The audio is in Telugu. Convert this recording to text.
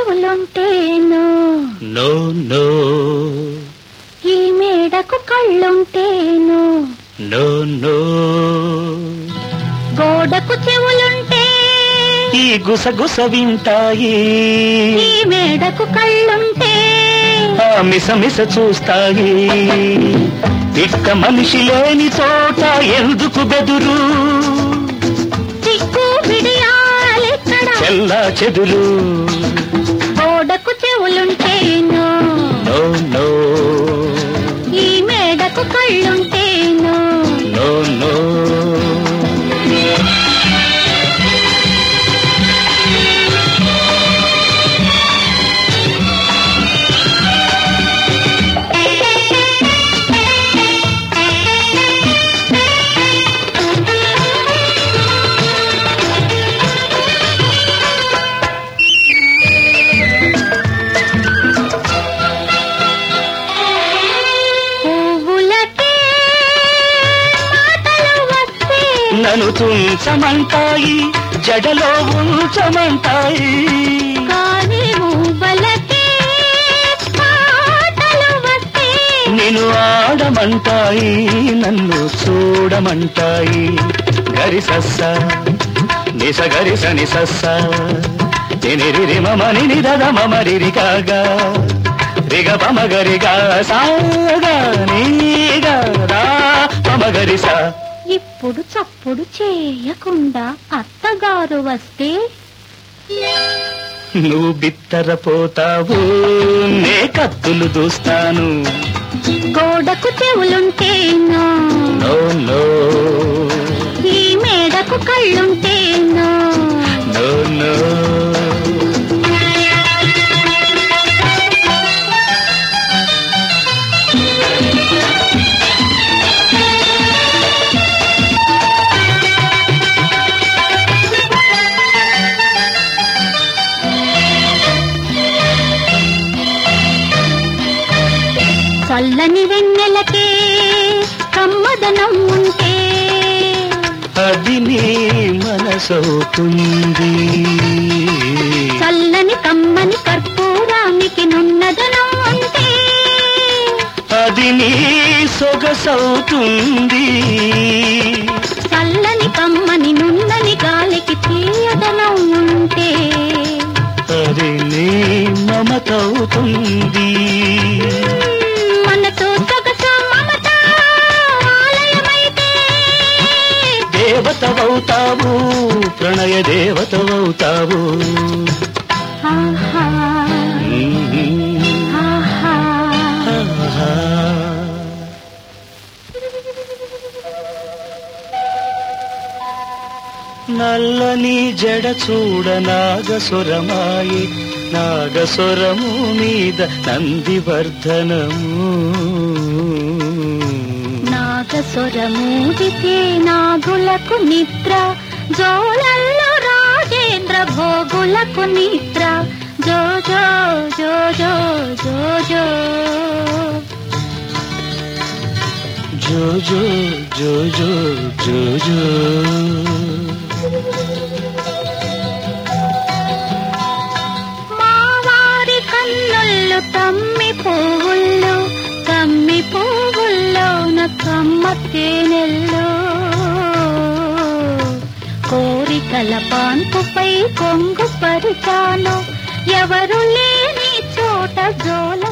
చెవులుంటేను నో నో ఈ మేడకు కళ్ళుంటేను నో నో గోడకు చెవులుంటే ఈ గుసగుస వింటాయి ఈ మేడకు కళ్ళుంటే ఆ మిస మిస చూస్తాయి ఇక్క మనిషి లేని చోట ఎందుకు బెదురు చిక్కు విడియాలెక్కడ చెల్లా చెదురు గోడకు చెవులుంటేను నో నో ఈ మేడకు కళ్ళుంటేను నో నో పువ్వులకే మాటలు వస్తే నన్ను తుంచమంటాయి జడలో ఉంచమంటాయి కానీ మూవలకే పాటలు వస్తే నిన్ను ఆడమంటాయి నన్ను చూడమంటాయి గరిసస్స నిస గరిస నిసస్స నిరిరి మమ నినిదద మమ రిరి కాగా రిగ పమ గరిగా సాగా నీగా రా పమ గరిస ఇప్పుడు చప్పుడు చేయకుండా అత్తగారు వస్తే నువ్వు బిత్తరపోతావు నే కత్తులు దూస్తాను గోడకు చెవులుంటేను నో నో ఈ మేడకు కళ్ళుంటేను నో నో చల్లని వెన్నెలకే కమ్మదనం ఉంటే అది నీ మనసవుతుంది చల్లని కమ్మని కర్పూరానికి నున్నదనం ఉంటే అది నీ సొగసవుతుంది చల్లని కమ్మని నున్నని గాలికి తీయదనం ఉంటే అది నీ మమతవుతుంది మనతో సొగసు మమత ఆలయమైతే దేవతవవుతావు ప్రణయ దేవతవవుతావు ఆహా, ఆహా. ఆహా. నల్లని జడ చూడ నాగసురమాయి నాగసురము మీద నందివర్ధనము నాగస్వరమూదితే నాగులకు నిద్ర జోలల్లో రాజేంద్ర భోగులకు నిద్ర జో జో జో జో జో జో జో జో జో జో జో జో మావారి కన్నుళ్ళు తమ్మి పువ్వుల్లో తమ్మి పువ్వుల్లో కమ్మ తేనెల్లో కోరికల పాన్పుపై కొంగు పరిచాను ఎవరు లేని చోట జోల